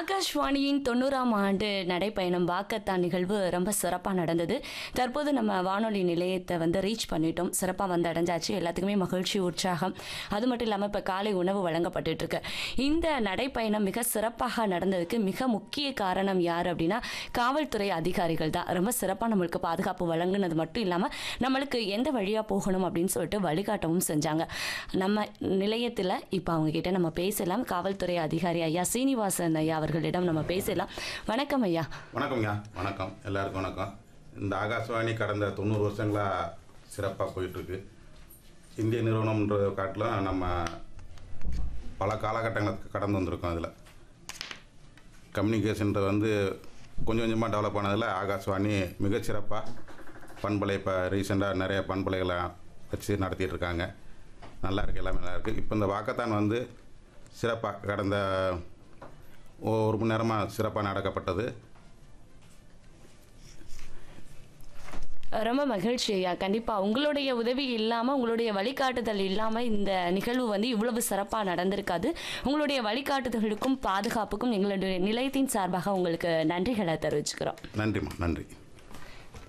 ஆகாஷ்வாணியின் தொண்ணூறாம் ஆண்டு நடைப்பயணம் வாக்கத்தான் நிகழ்வு ரொம்ப சிறப்பாக நடந்தது தற்போது நம்ம வானொலி நிலையத்தை வந்து ரீச் பண்ணிட்டோம் சிறப்பாக வந்து அடைஞ்சாச்சு எல்லாத்துக்குமே மகிழ்ச்சி உற்சாகம் அது மட்டும் இல்லாமல் இப்போ காலை உணவு வழங்கப்பட்டுட்டு இருக்கு இந்த நடைப்பயணம் மிக சிறப்பாக நடந்ததுக்கு மிக முக்கிய காரணம் யார் அப்படின்னா காவல்துறை அதிகாரிகள் தான் ரொம்ப சிறப்பாக நம்மளுக்கு பாதுகாப்பு வழங்குனது மட்டும் இல்லாமல் நம்மளுக்கு எந்த வழியாக போகணும் அப்படின்னு சொல்லிட்டு வழிகாட்டவும் செஞ்சாங்க நம்ம நிலையத்தில் இப்போ அவங்க கிட்ட நம்ம பேசலாம் காவல்துறை அதிகாரி ஐயா சீனிவாசன் ஐயா அவர்களிடம் நம்ம பேசலாம் வணக்கம் ஐயா வணக்கம்யா வணக்கம் எல்லாருக்கும் வணக்கம் இந்த ஆகாசவாணி கடந்த தொண்ணூறு வருஷங்களாக சிறப்பாக போயிட்டுருக்கு இந்திய நிறுவனம்ன்ற காட்டிலும் நம்ம பல காலகட்டங்களை கடந்து வந்திருக்கோம் அதில் கம்யூனிகேஷன்றது வந்து கொஞ்சம் கொஞ்சமாக டெவலப் ஆனதில் ஆகாசவாணி மிகச்சிறப்பாக பண்பலை இப்போ ரீசெண்டாக நிறைய பண்பலைகளை வச்சு நடத்திட்டு இருக்காங்க நல்லா இருக்குது எல்லாமே நல்லா இருக்குது இப்போ இந்த வாக்கத்தான் வந்து சிறப்பாக கடந்த ஒரு மணி நேரமாக சிறப்பாக நடக்கப்பட்டது ரொம்ப மகிழ்ச்சி ஐயா கண்டிப்பாக உங்களுடைய உதவி இல்லாமல் உங்களுடைய வழிகாட்டுதல் இல்லாமல் இந்த நிகழ்வு வந்து இவ்வளவு சிறப்பாக நடந்திருக்காது உங்களுடைய வழிகாட்டுதலுக்கும் பாதுகாப்புக்கும் எங்களுடைய நிலையத்தின் சார்பாக உங்களுக்கு நன்றிகளை தெரிவிச்சுக்கிறோம் நன்றிம்மா நன்றி